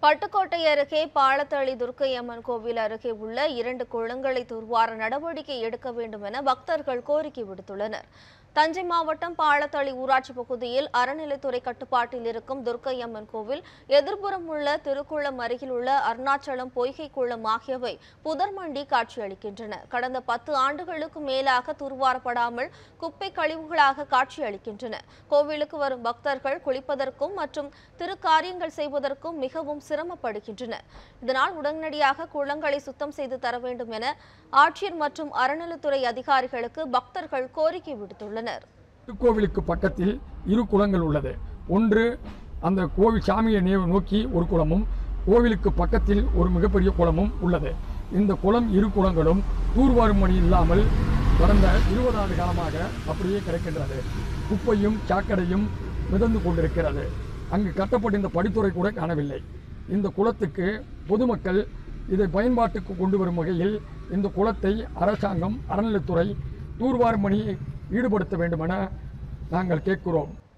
பட்டுக்கோட்டை அருகே பாலத்தளி துர்க்கையம்மன் கோவில் அருகே உள்ள இரண்டு குளங்களை தூர்வார நடவடிக்கை எடுக்க வேண்டும் என பக்தர்கள் கோரிக்கை விடுத்துள்ளனர் தஞ்சை மாவட்டம் பாலத்தளி ஊராட்சி பகுதியில் அறநிலைத்துறை கட்டுப்பாட்டில் இருக்கும் துர்க்கையம்மன் கோவில் எதிர்ப்புறம் உள்ள திருக்குளம் அருகில் உள்ள அருணாச்சலம் பொய்கை குளம் ஆகியவை புதர்மண்டி காட்சியளிக்கின்றன கடந்த பத்து ஆண்டுகளுக்கு மேலாக தூர்வாரப்படாமல் குப்பை கழிவுகளாக காட்சியளிக்கின்றன கோவிலுக்கு வரும் பக்தர்கள் குளிப்பதற்கும் மற்றும் திருக்காரியங்கள் செய்வதற்கும் மிகவும் சிரமப்படுகின்றனர் இதனால் உடனடியாக குளங்களை சுத்தம் செய்து தர வேண்டும் என ஆட்சியர் மற்றும் அறநிலைத்துறை அதிகாரிகளுக்கு பக்தர்கள் கோரிக்கை விடுத்துள்ளனர் திருக்கோவிலுக்கு பக்கத்தில் இரு குளங்கள் உள்ளது ஒன்று அந்த கோவில் சாமியை நே- நோக்கி ஒரு குளமும் கோவிலுக்கு பக்கத்தில் ஒரு மிகப்பெரிய குளமும் உள்ளது இந்த குளம் இரு குளங்களும் தூர்வாரும் பணி இல்லாமல் கடந்த இருபது ஆண்டு காலமாக அப்படியே கிடக்கின்றது குப்பையும் சாக்கடையும் மிதந்து கொண்டிருக்கிறது அங்கு கட்டப்பட்ட இந்த படித்துறை கூட காணவில்லை இந்த குளத்துக்கு பொதுமக்கள் இதை பயன்பாட்டுக்கு கொண்டு வரும் வகையில் இந்த குளத்தை அரசாங்கம் அறநிலைத்துறை தூர்வாரும் பணியை ஈடுபடுத்த வேண்டுமென நாங்கள் கேட்கிறோம்